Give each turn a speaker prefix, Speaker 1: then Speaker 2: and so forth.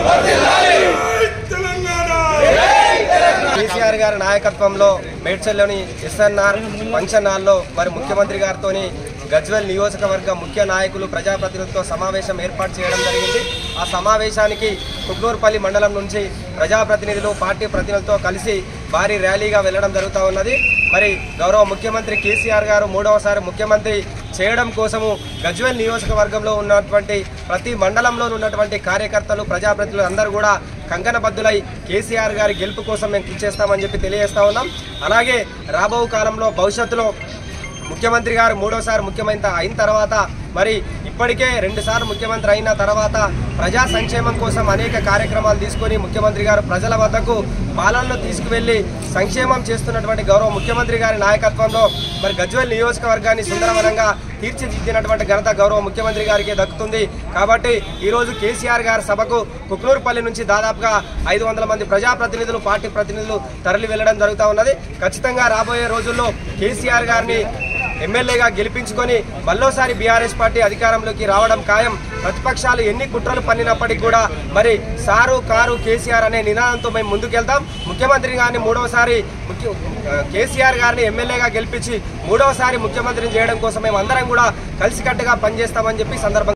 Speaker 1: కేసీఆర్ గారి నాయకత్వంలో మేడ్చల్లోని SNR function హాల్లో మరి ముఖ్యమంత్రి గారితోని గజ్వెల్ నియోజకవర్గ ముఖ్య నాయకులు ప్రజాప్రతినిధులతో సమావేశం ఏర్పాటు చేయడం జరిగింది ఆ సమావేశానికి కుగ్నూరుపల్లి మండలం నుంచి ప్రజాప్రతినిధులు పార్టీ ప్రతినిధులతో కలిసి భారీ ర్యాలీగా వెళ్లడం జరుగుతూ ఉన్నది మరి గౌరవ ముఖ్యమంత్రి కేసీఆర్ గారు మూడవసారి ముఖ్యమంత్రి చేయడం కోసము గజ్వెల్ నియోజకవర్గంలో ఉన్నటువంటి ప్రతి మండలంలో ఉన్నటువంటి కార్యకర్తలు ప్రజాప్రతినిధులు అందరూ కూడా కంకణబద్దులై కేసీఆర్ గారి గెలుపు కోసం మేము కృషి చేస్తామని చెప్పి తెలియజేస్తా ఉన్నాం అలాగే రాబో కాలంలో భవిష్యత్తులో ముఖ్యమంత్రి గారు మూడోసారి ముఖ్యమంత్రి అయిన తర్వాత మరి ఇప్పటికే రెండుసార్లు ముఖ్యమంత్రి అయిన తర్వాత ప్రజా సంక్షేమం కోసం అనేక కార్యక్రమాలు తీసుకొని ముఖ్యమంత్రి గారు ప్రజల వద్దకు పాలనలో తీసుకువెళ్లి సంక్షేమం చేస్తున్నటువంటి గౌరవ ముఖ్యమంత్రి గారి నాయకత్వంలో మరి గజ్వెల్ నియోజకవర్గాన్ని సుందరవనంగా తీర్చిదిద్దినటువంటి ఘనత గౌరవ ముఖ్యమంత్రి గారికి దక్కుతుంది కాబట్టి ఈరోజు కేసీఆర్ గారి సభకు కుక్నూరుపల్లి నుంచి దాదాపుగా ఐదు వందల మంది ప్రజాప్రతినిధులు పార్టీ ప్రతినిధులు తరలి వెళ్లడం జరుగుతూ ఉన్నది ఖచ్చితంగా రాబోయే రోజుల్లో కేసీఆర్ గారిని ఎమ్మెల్యేగా గెలిపించుకొని మరోసారి బీఆర్ఎస్ పార్టీ అధికారంలోకి రావడం ఖాయం ప్రతిపక్షాలు ఎన్ని కుట్రలు పన్నినప్పటికీ కూడా మరి సారు కారు కేసీఆర్ అనే నినాదంతో మేము ముందుకెళ్తాం ముఖ్యమంత్రి గారిని మూడవసారి ముఖ్య కేసీఆర్ గారిని ఎమ్మెల్యేగా గెలిపించి మూడవసారి ముఖ్యమంత్రిని చేయడం కోసం మేము అందరం కూడా కలిసికట్టుగా పనిచేస్తామని చెప్పి ఈ సందర్భంగా